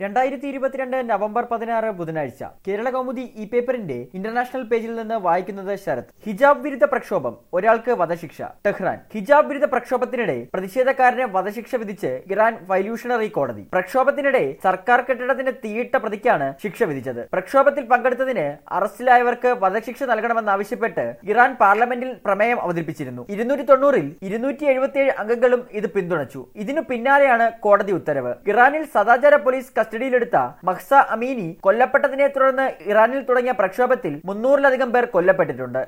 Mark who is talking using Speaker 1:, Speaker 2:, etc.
Speaker 1: രണ്ടായിരത്തി ഇരുപത്തിരണ്ട് നവംബർ പതിനാറ് ബുധനാഴ്ച കേരള കൗമുദി ഇ പേപ്പറിന്റെ ഇന്റർനാഷണൽ പേജിൽ നിന്ന് വായിക്കുന്നത് ശരത് ഹിജാബ് വിരുദ്ധ പ്രക്ഷോഭം ഒരാൾക്ക് വധശിക്ഷ ടെഹ്റാൻ ഹിജാബ് വിരുദ്ധ പ്രക്ഷോഭത്തിനിടെ പ്രതിഷേധക്കാരന് വധശിക്ഷ വിധിച്ച് ഇറാൻ വൈല്യൂഷണറി കോടതി പ്രക്ഷോഭത്തിനിടെ സർക്കാർ കെട്ടിടത്തിന് തീയിട്ട പ്രതിക്കാണ് ശിക്ഷ വിധിച്ചത് പ്രക്ഷോഭത്തിൽ പങ്കെടുത്തതിന് അറസ്റ്റിലായവർക്ക് വധശിക്ഷ നൽകണമെന്നാവശ്യപ്പെട്ട് ഇറാൻ പാർലമെന്റിൽ പ്രമേയം അവതരിപ്പിച്ചിരുന്നു ഇരുന്നൂറ്റി തൊണ്ണൂറിൽ ഇരുന്നൂറ്റി എഴുപത്തിയേഴ് അംഗങ്ങളും ഇത് പിന്തുണച്ചു ഇതിനു പിന്നാലെയാണ് കോടതി ഉത്തരവ് ഇറാനിൽ സദാചാര പോലീസ് കസ്റ്റഡിയിലെടുത്ത മഹ്സ അമീനി കൊല്ലപ്പെട്ടതിനെ തുടർന്ന് ഇറാനിൽ തുടങ്ങിയ പ്രക്ഷോഭത്തിൽ മുന്നൂറിലധികം പേർ കൊല്ലപ്പെട്ടിട്ടുണ്ട്